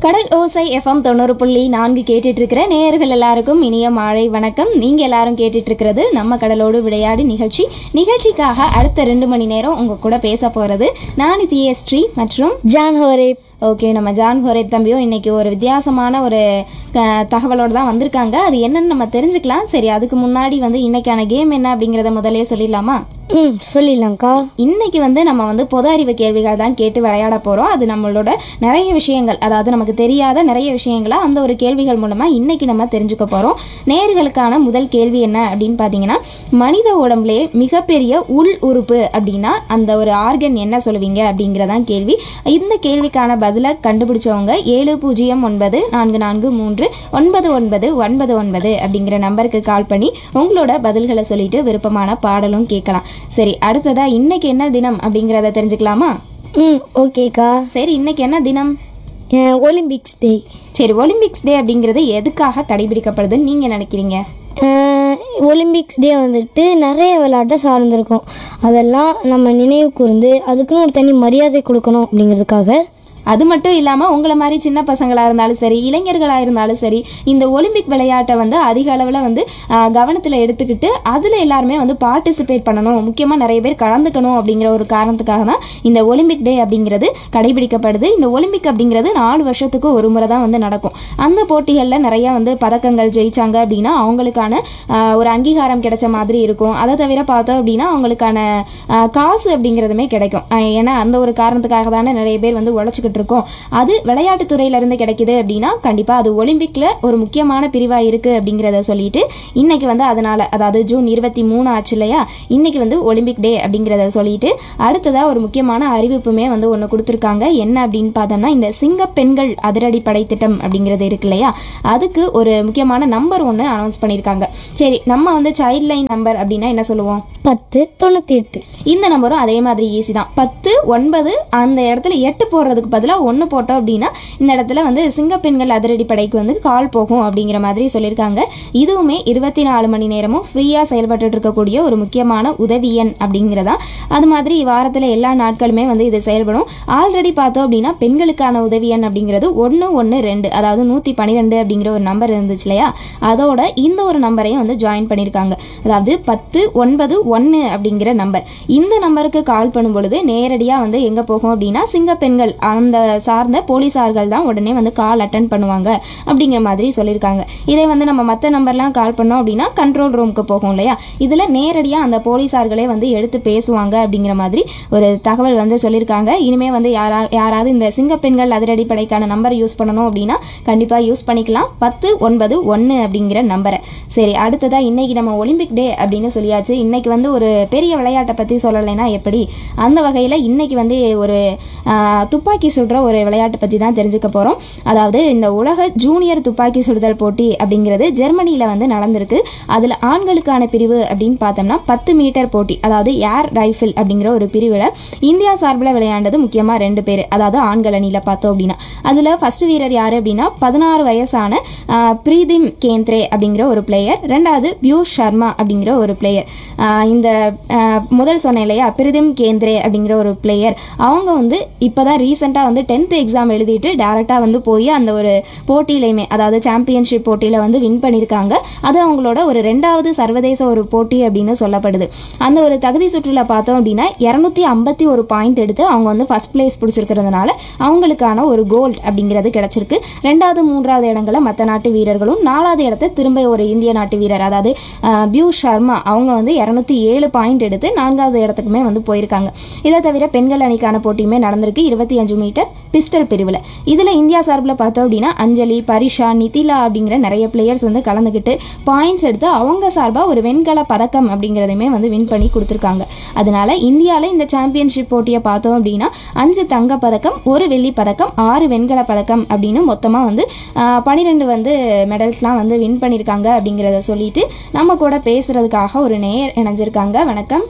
கடல் ஓசை எஃப்எம் தொண்ணூறு புள்ளி நான்கு கேட்டுட்டு இருக்கிற நேயர்கள் எல்லாருக்கும் இனிய மாலை வணக்கம் நீங்க எல்லாரும் கேட்டுட்டு இருக்கிறது நம்ம கடலோடு விளையாடு நிகழ்ச்சி நிகழ்ச்சிக்காக அடுத்த ரெண்டு மணி நேரம் உங்க கூட பேச போறது நான் தியஸ்ரீ மற்றும் ஜான் ஹோரே ஓகே நம்ம ஜான் ஹோரேப் தம்பியும் இன்னைக்கு ஒரு வித்தியாசமான ஒரு க- தகவலோட தான் வந்திருக்காங்க அது என்னன்னு நம்ம தெரிஞ்சுக்கலாம் சரி அதுக்கு முன்னாடி வந்து இன்னைக்கான கேம் என்ன அப்படிங்கிறத முதல்லயே சொல்லிடலாமா ம் சொல்லிடலாம்க்கா இன்னைக்கு வந்து நம்ம வந்து பொது அறிவு கேள்விகள் தான் கேட்டு விளையாட போகிறோம் அது நம்மளோட நிறைய விஷயங்கள் அதாவது நமக்கு தெரியாத நிறைய விஷயங்களை அந்த ஒரு கேள்விகள் மூலமாக இன்னைக்கு நம்ம தெரிஞ்சுக்க போகிறோம் நேர்களுக்கான முதல் கேள்வி என்ன அப்படின்னு பார்த்தீங்கன்னா மனித உடம்புலே மிகப்பெரிய உள் உறுப்பு அப்படின்னா அந்த ஒரு ஆர்கன் என்ன சொல்லுவீங்க அப்படிங்கிறதான் கேள்வி இந்த கேள்விக்கான பதிலை கண்டுபிடிச்சவங்க ஏழு பூஜ்ஜியம் ஒன்பது நான்கு நான்கு மூன்று ஒன்பது ஒன்பது ஒன்பது ஒன்பது அப்படிங்கிற நம்பருக்கு கால் பண்ணி உங்களோட பதில்களை சொல்லிட்டு விருப்பமான பாடலும் கேட்கலாம் சரி அடுத்ததா இன்னைக்கு என்ன தினம் அப்படிங்கிறத தெரிஞ்சுக்கலாமா ம் ஓகேக்கா சரி இன்னைக்கு என்ன தினம் அஹ், ஒலிம்பிக்ஸ் டே சரி ஒலிம்பிக்ஸ் டே அப்படிங்கிறது எதுக்காக கடைபிடிக்கப்படுதுன்னு நீங்க நினைக்கிறீங்க அஹ், ஒலிம்பிக்ஸ் டே வந்துட்டு நிறைய விளையாட்டை சார்ந்திருக்கும் அதெல்லாம் நம்ம நினைவு கூர்ந்து அதுக்குன்னு ஒரு தனி மரியாதை கொடுக்கணும் அப்படிங்கிறதுக்காக அது மட்டும் இல்லாமல் உங்களை மாதிரி சின்ன பசங்களாக இருந்தாலும் சரி இளைஞர்களாக இருந்தாலும் சரி இந்த ஒலிம்பிக் விளையாட்டை வந்து அதிக அளவில் வந்து கவனத்தில் எடுத்துக்கிட்டு அதில் எல்லாருமே வந்து பார்ட்டிசிபேட் பண்ணணும் முக்கியமாக நிறைய பேர் கலந்துக்கணும் அப்படிங்கிற ஒரு காரணத்துக்காக தான் இந்த ஒலிம்பிக் டே அப்படிங்கிறது கடைபிடிக்கப்படுது இந்த ஒலிம்பிக் அப்படிங்கிறது நாலு வருஷத்துக்கு ஒரு முறை தான் வந்து நடக்கும் அந்த போட்டிகளில் நிறைய வந்து பதக்கங்கள் ஜெயிச்சாங்க அப்படின்னா அவங்களுக்கான ஆஹ், ஒரு அங்கீகாரம் கிடைச்ச மாதிரி இருக்கும் அதை தவிர பார்த்தோம் அப்படின்னா அவங்களுக்கான ஆஹ், காசு அப்படிங்கிறதுமே கிடைக்கும் ஆஹ், ஏன்னா அந்த ஒரு காரணத்துக்காக தானே நிறைய பேர் வந்து உழைச்சிக்கிட்டு இருக்கோம் அது விளையாட்டுத் துறையில இருந்து கிடைக்குது அப்படின்னா கண்டிப்பாக அது ஒலிம்பிக்ல ஒரு முக்கியமான பிரிவாக இருக்கு அப்படிங்கிறத சொல்லிட்டு இன்னைக்கு வந்து அதனால அதாவது ஜூன் இருபத்தி மூணு ஆச்சு இல்லையா இன்னைக்கு வந்து ஒலிம்பிக் டே அப்படிங்கிறத சொல்லிட்டு அடுத்ததா ஒரு முக்கியமான அறிவிப்புமே வந்து ஒன்று கொடுத்துருக்காங்க என்ன அப்படின்னு பார்த்தோம்னா இந்த சிங்க பெண்கள் அதிரடி படை திட்டம் அப்படிங்கிறது இருக்கு இல்லையா அதுக்கு ஒரு முக்கியமான நம்பர் ஒன்று அனௌன்ஸ் பண்ணியிருக்காங்க சரி நம்ம வந்து சைல்ட் லைன் நம்பர் அப்படின்னா என்ன சொல்லுவோம் பத்து தொண்ணூற்றி எட்டு இந்த நம்பரும் அதே மாதிரி ஈஸி தான் பத்து ஒன்பது அந்த இடத்துல எட்டு போடுறதுக்கு பதிலாக ஒன்று போட்டோம் அப்படின்னா இந்த இடத்துல வந்து சிங்கப்பெண்கள் அதிரடி படைக்கு வந்து கால் போகும் அப்படிங்கிற மாதிரி சொல்லியிருக்காங்க இதுவுமே இருபத்தி நாலு மணி நேரமும் ஃப்ரீயாக செயல்பட்டு இருக்கக்கூடிய ஒரு முக்கியமான உதவி எண் அப்படிங்கிறதா அது மாதிரி வாரத்தில் எல்லா நாட்களுமே வந்து இது செயல்படும் ஆல்ரெடி பார்த்தோம் அப்படின்னா பெண்களுக்கான உதவி எண் அப்படிங்கிறது ஒன்று ஒன்று ரெண்டு அதாவது நூற்றி பன்னிரெண்டு அப்படிங்கிற ஒரு நம்பர் இருந்துச்சு இல்லையா அதோட இந்த ஒரு நம்பரையும் வந்து ஜாயின் பண்ணியிருக்காங்க அதாவது பத்து ஒன்பது ஒன்று அப்படிங்கிற நம்பர் இந்த நம்பருக்கு கால் பண்ணும் பொழுது நேரடியாக வந்து எங்கே போகும் அப்படின்னா சிங்க பெண்கள் அந்த சார்ந்த போலீஸார்கள் தான் உடனே வந்து கால் அட்டன் பண்ணுவாங்க அப்படிங்கிற மாதிரி சொல்லியிருக்காங்க இதே வந்து நம்ம மற்ற நம்பர்லாம் கால் பண்ணோம் அப்படின்னா கண்ட்ரோல் ரூமுக்கு போகும் இல்லையா இதில் நேரடியாக அந்த போலீஸார்களே வந்து எடுத்து பேசுவாங்க அப்படிங்கிற மாதிரி ஒரு தகவல் வந்து சொல்லியிருக்காங்க இனிமே வந்து யாரா யாராவது இந்த சிங்க பெண்கள் அதிரடி படைக்கான நம்பர் யூஸ் பண்ணணும் அப்படின்னா கண்டிப்பாக யூஸ் பண்ணிக்கலாம் பத்து ஒன்பது ஒன்று அப்படிங்கிற நம்பரை சரி அடுத்ததா இன்னைக்கு நம்ம ஒலிம்பிக் டே அப்படின்னு சொல்லியாச்சு இன்னைக்கு வந்து ஒரு பெரிய விளையாட்டை பற்றி சொல்லலைன்னா எப்படி அந்த வகையில் இன்னைக்கு வந்து ஒரு ஆஹ், துப்பாக்கி சுடுற ஒரு விளையாட்டை பற்றி தான் தெரிஞ்சுக்க போகிறோம் அதாவது இந்த உலக ஜூனியர் துப்பாக்கி சுடுதல் போட்டி அப்படிங்கிறது ஜெர்மனியில் வந்து நடந்திருக்கு அதில் ஆண்களுக்கான பிரிவு அப்படின்னு பார்த்தோம்னா பத்து மீட்டர் போட்டி அதாவது ஏர் ரைஃபிள் அப்படிங்கிற ஒரு பிரிவில் இந்தியா சார்பில் விளையாண்டது முக்கியமாக ரெண்டு பேர் அதாவது ஆண்கள் அணியில் பார்த்தோம் அப்படின்னா அதில் ஃபர்ஸ்ட் வீரர் யார் அப்படின்னா பதினாறு வயசான ஆஹ், பிரீதிம் கேந்த்ரே அப்படிங்கிற ஒரு பிளேயர் ரெண்டாவது பியூஷ் சர்மா அப்படிங்கிற ஒரு பிளேயர் இந்த ஆஹ், முதல் சொன்னேன் இல்லையா பிரீதிம் கேந்த்ரே அப்படிங்கிற ஒரு பிளேயர் அவங்க வந்து இப்போ தான் ரீசெண்டாக வந்து டென்த் எக்ஸாம் எழுதிட்டு டேரெக்டாக வந்து போய் அந்த ஒரு போட்டியிலையுமே அதாவது சாம்பியன்ஷிப் போட்டியில் வந்து வின் பண்ணியிருக்காங்க அது அவங்களோட ஒரு ரெண்டாவது சர்வதேச ஒரு போட்டி அப்படின்னு சொல்லப்படுது அந்த ஒரு தகுதி சுற்றுல பார்த்தோம் அப்படின்னா இரநூத்தி ஐம்பத்தி ஒரு பாயிண்ட் எடுத்து அவங்க வந்து ஃபர்ஸ்ட் பிளேஸ் பிடிச்சிருக்கிறதுனால அவங்களுக்கான ஒரு கோல்ட் அப்படிங்கிறது கிடைச்சிருக்கு ரெண்டாவது மூன்றாவது இடங்களை மற்ற நாட்டு வீரர்களும் நாலாவது இடத்த திரும்ப ஒரு இந்திய நாட்டு வீரர் அதாவது அஹ், பியூ சர்மா அவங்க வந்து இரநூத்தி ஏழு பாயிண்ட் எடுத்து நான்காவது இடத்துக்குமே வந்து போயிருக்காங்க இதை தவிர பெண்கள் அணிக்கான போட்டியுமே நடந்திருக்கு இருபத்தி அஞ்சு மீட்டர் பிஸ்டல் பிரிவில் இதில் இந்தியா சார்பில் பார்த்தோம் அப்படின்னா அஞ்சலி பரிஷா நிதிலா அப்படிங்கிற நிறைய பிளேயர்ஸ் வந்து கலந்துக்கிட்டு பாயிண்ட்ஸ் எடுத்து அவங்க சார்பாக ஒரு வெண்கல பதக்கம் அப்படிங்கிறதையுமே வந்து வின் பண்ணி கொடுத்துருக்காங்க அதனால இந்தியாவில் இந்த சாம்பியன்ஷிப் போட்டியை பார்த்தோம் அப்படின்னா அஞ்சு தங்க பதக்கம் ஒரு வெள்ளி பதக்கம் ஆறு வெண்கல பதக்கம் அப்படின்னு மொத்தமாக வந்து பன்னிரெண்டு வந்து மெடல்ஸ்லாம் வந்து வின் பண்ணியிருக்காங்க அப்படிங்கிறத சொல்லிட்டு நம்ம கூட பேசுறதுக்காக ஒரு நேர் இணைஞ்சிருக்காங்க வணக்கம்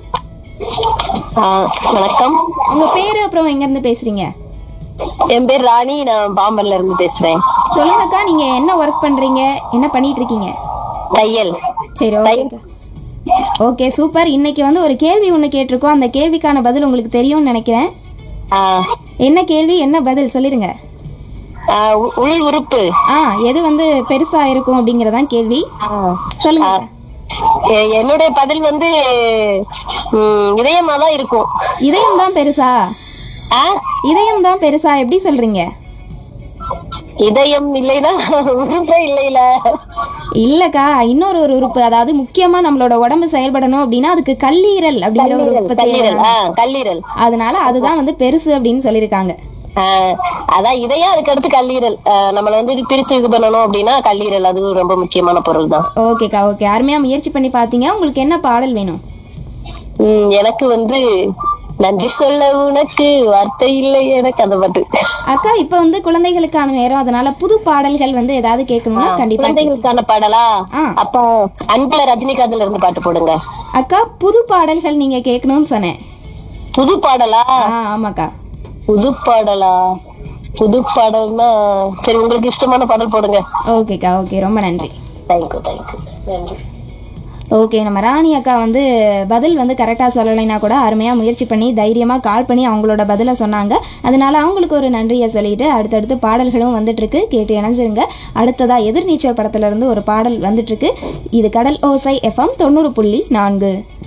ஆ, வணக்கம் உங்கள் பேர் அப்புறம் எங்கேருந்து பேசுகிறீங்க என் பேர் ராணி நான் பாம்பர்ல இருந்து பேசுறேன் சொல்லுங்கக்கா நீங்கள் என்ன ஒர்க் பண்ணுறீங்க என்ன பண்ணிட்டு இருக்கீங்க தையல் சரி ஓகே ஓகே சூப்பர் இன்னைக்கு வந்து ஒரு கேள்வி ஒன்று கேட்டிருக்கோம் அந்த கேள்விக்கான பதில் உங்களுக்கு தெரியும்னு நினைக்கிறேன் ஆ, என்ன கேள்வி என்ன பதில் சொல்லிடுங்க ஆஹ் உ- உள் உறுப்பு ஆ எது வந்து பெருசா இருக்கும் அப்படிங்கறதான் கேள்வி சொல்லுங்க எ- என்னுடைய பதில் வந்து ம், இதயமா தான் இருக்கும் இதயம் தான் பெருசா ஆ? இதயம் தான் பெருசா எப்படி சொல்றீங்க இதயம் இல்லைன்னா உறுப்பே இல்லைல இல்லக்கா இன்னொரு ஒரு உறுப்பு அதாவது முக்கியமா நம்மளோட உடம்பு செயல்படணும் அப்படின்னா அதுக்கு கல்லீரல் அப்படிங்கிற ஒரு உறுப்பு கல்லீரல் தேவை. ஆ கல்லீரல் அதனால அதுதான் வந்து பெருசு அப்படின்னு சொல்லியிருக்காங்க ஆஹ் அதான் இதயம் அதுக்கு அடுத்து கல்லீரல் ஆஹ் நம்மள வந்து இது பிரிச்சு இது பண்ணணும் அப்படின்னா கல்லீரல் அது ரொம்ப முக்கியமான பொருள் தான் ஓகேக்கா ஓகே அருமையா முயற்சி பண்ணி பார்த்தீங்க உங்களுக்கு என்ன பாடல் வேணும் உம் எனக்கு வந்து நன்றி சொல்ல உனக்கு வார்த்தை இல்லை எனக்கு அந்த பாட்டு அக்கா இப்போ வந்து குழந்தைகளுக்கான நேரம் அதனால புது பாடல்கள் வந்து ஏதாவது கேட்கணும்னா கண்டிப்பா கேட்கலாம். குழந்தைகளுக்கான பாடலா ஆ. அப்ப அன்புல ரஜினிகாந்த்ல இருந்து பாட்டு போடுங்க அக்கா புது பாடல்கள் நீங்க கேட்கணும்னு சொன்னேன் புது பாடலா ஆ ஆமாக்கா புது பாடலா புது பாடல்னா சரி உங்களுக்கு இஷ்டமான பாடல் போடுங்க ஓகேக்கா ஓகே ரொம்ப நன்றி தேங்க்யூ தேங்க்யூ நன்றி ஓகே நம்ம ராணி அக்கா வந்து பதில் வந்து கரெக்டாக சொல்லலைன்னா கூட அருமையாக முயற்சி பண்ணி தைரியமாக கால் பண்ணி அவங்களோட பதிலை சொன்னாங்க அதனால அவங்களுக்கு ஒரு நன்றியை சொல்லிட்டு அடுத்தடுத்து பாடல்களும் வந்துட்டுருக்கு கேட்டு இணைஞ்சிருங்க அடுத்ததாக எதிர்நீச்சல் படத்துல இருந்து ஒரு பாடல் வந்துட்டுருக்கு இது கடல் ஓசை எஃப்எம் தொண்ணூறு புள்ளி நான்கு